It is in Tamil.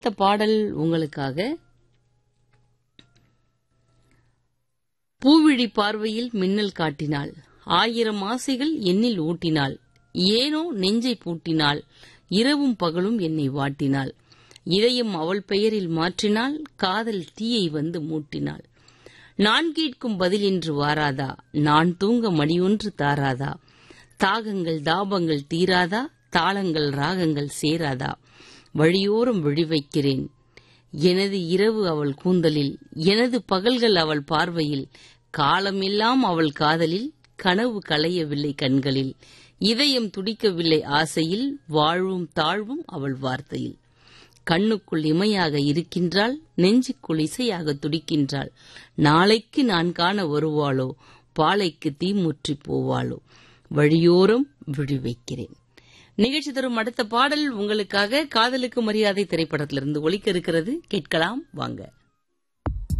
அடுத்த பாடல் உங்களுக்காக பூவிழி பார்வையில் மின்னல் காட்டினாள் ஆயிரம் ஆசைகள் என்னில் ஊட்டினாள் ஏனோ நெஞ்சை பூட்டினாள் இரவும் பகலும் என்னை வாட்டினாள் இதயம் அவள் பெயரில் மாற்றினாள் காதல் தீயை வந்து மூட்டினாள் நான் கேட்கும் பதில் என்று வாராதா நான் தூங்க மணியொன்று தாராதா தாகங்கள் தாபங்கள் தீராதா தாளங்கள் ராகங்கள் சேராதா வழியோரம் விழி வைக்கிறேன் எனது இரவு அவள் கூந்தலில் எனது பகல்கள் அவள் பார்வையில் காலமெல்லாம் அவள் காதலில் கனவு களையவில்லை கண்களில் இதயம் துடிக்கவில்லை ஆசையில் வாழ்வும் தாழ்வும் அவள் வார்த்தையில் கண்ணுக்குள் இமையாக இருக்கின்றாள் நெஞ்சுக்குள் இசையாக துடிக்கின்றாள் நாளைக்கு நான் காண வருவாளோ பாலைக்கு தீமுற்றி போவாளோ வழியோரம் விழி வைக்கிறேன் நிகழ்ச்சி தரும் அடுத்த பாடல் உங்களுக்காக காதலுக்கு மரியாதை திரைப்படத்திலிருந்து ஒலிக்க இருக்கிறது கேட்கலாம் வாங்க